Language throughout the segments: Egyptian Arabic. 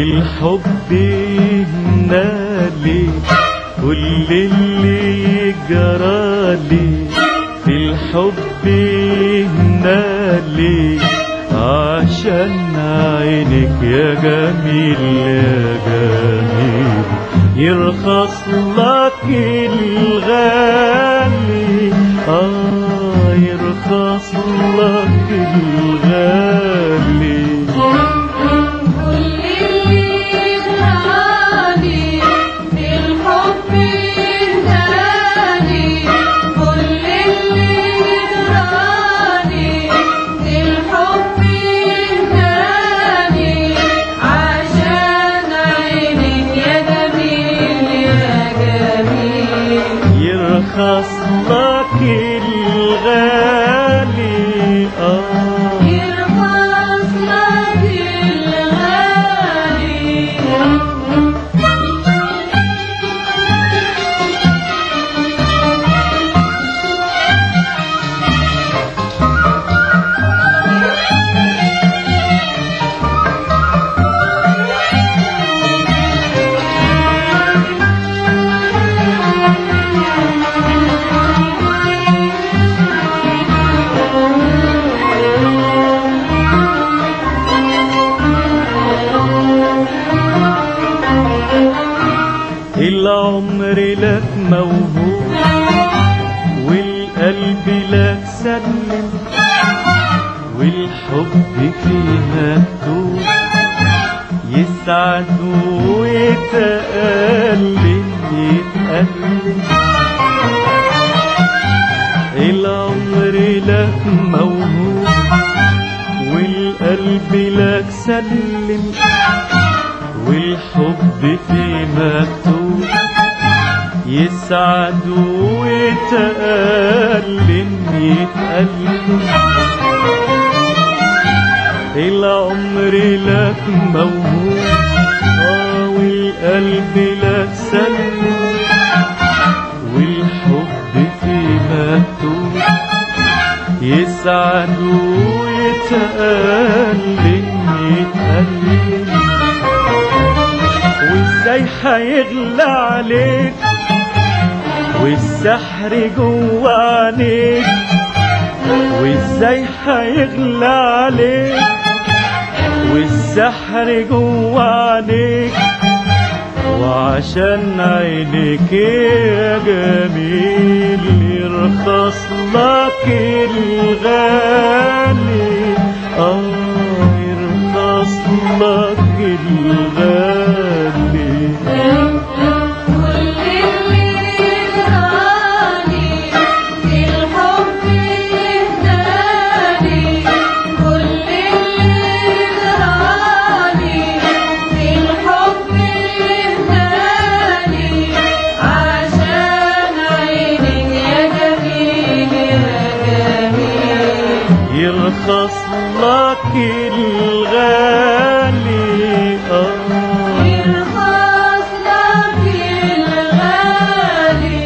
الحب يهنالي كل اللي جرالي في الحب يهنالي عشان عينك يا جميل يا جميل يرخص لك الغالي آه يرخص لك الغالي كل اللي جرالي الحب يهداني كل اللي جرالي الحب يهداني عشان عينك يا جميل يا جميل يرخص لك الغالي آه يرخص لك الغالي العمر لك موهوب والقلب لك سلم والحب فيه مكتوب يسعد ويتألم يتألم العمر لك موهوب والقلب لك سلم والحب فيه مكتوب يسعد ويتألم يتألم العمر لك موهوب آه والقلب لك سلم والحب فيه مكتوب يسعد ويتألم يتألم وازاي هيغلى عليك والسحر جوا عينيك وازاي هيغلى عليك والسحر جوا عينيك وعشان عينك يا جميل يرخص لك الغالي اه يرخص لك الغالي كل اللي جرالي الحب يهداني كل اللي جرالي الحب يهداني عشان عينك يا جميل يا جميل يرخص لك الغالي اه يرخص لك الغالي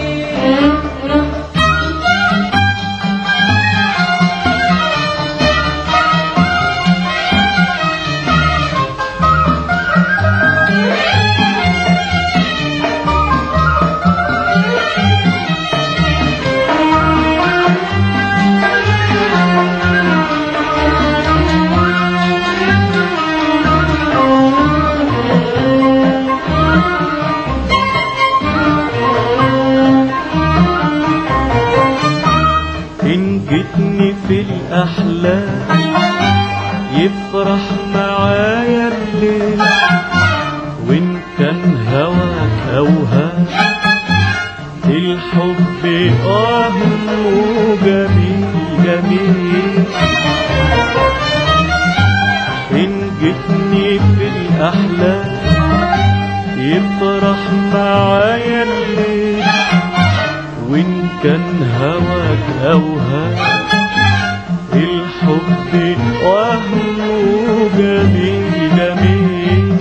إن جيتني في الأحلام يفرح معايا الليل وإن كان هواك أوهام الحب آه جميل جميل إن جيتني في الأحلام يفرح معايا الليل وإن كان هواك أوهام الحب وهمه جميل جميل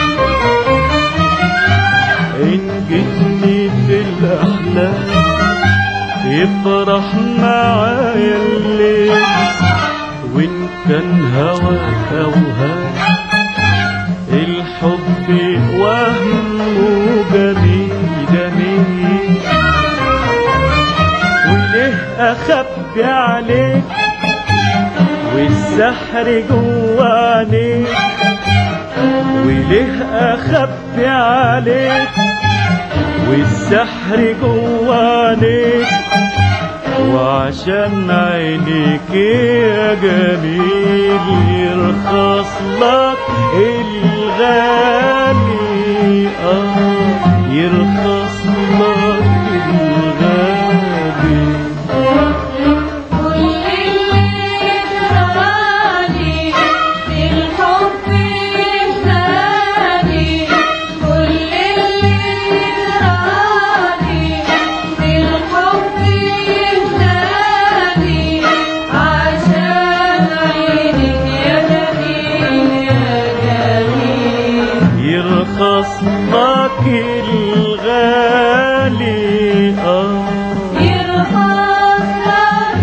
إن جيتني في الأحلام يفرح معايا الليل وإن كان هواك أوهام الحب والسحر جواني وليه اخبي عليك والسحر جواني وعشان عينيك يا جميل يرخص لك الغالي اه يرخص لك الغالي كل اللي جرالي بالحب الغالي كل اللي جرالي بالحب الغالي عشان عينك يا جميل يا جميل يرخص لك الغالي اه يرخص لك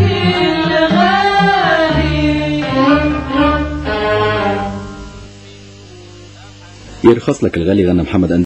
الغالي يرخص لك الغالي غنى محمد